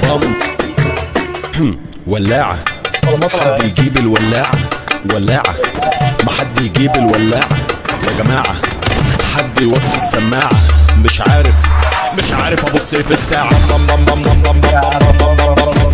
بام ولاعة حد يجيب الولاعة ولاعة ما حد يجيب الولاعة يا جماعة حد يوطي السماعة مش عارف مش عارف ابص في الساعة بام بام بام بام بام بام بام بام بام بام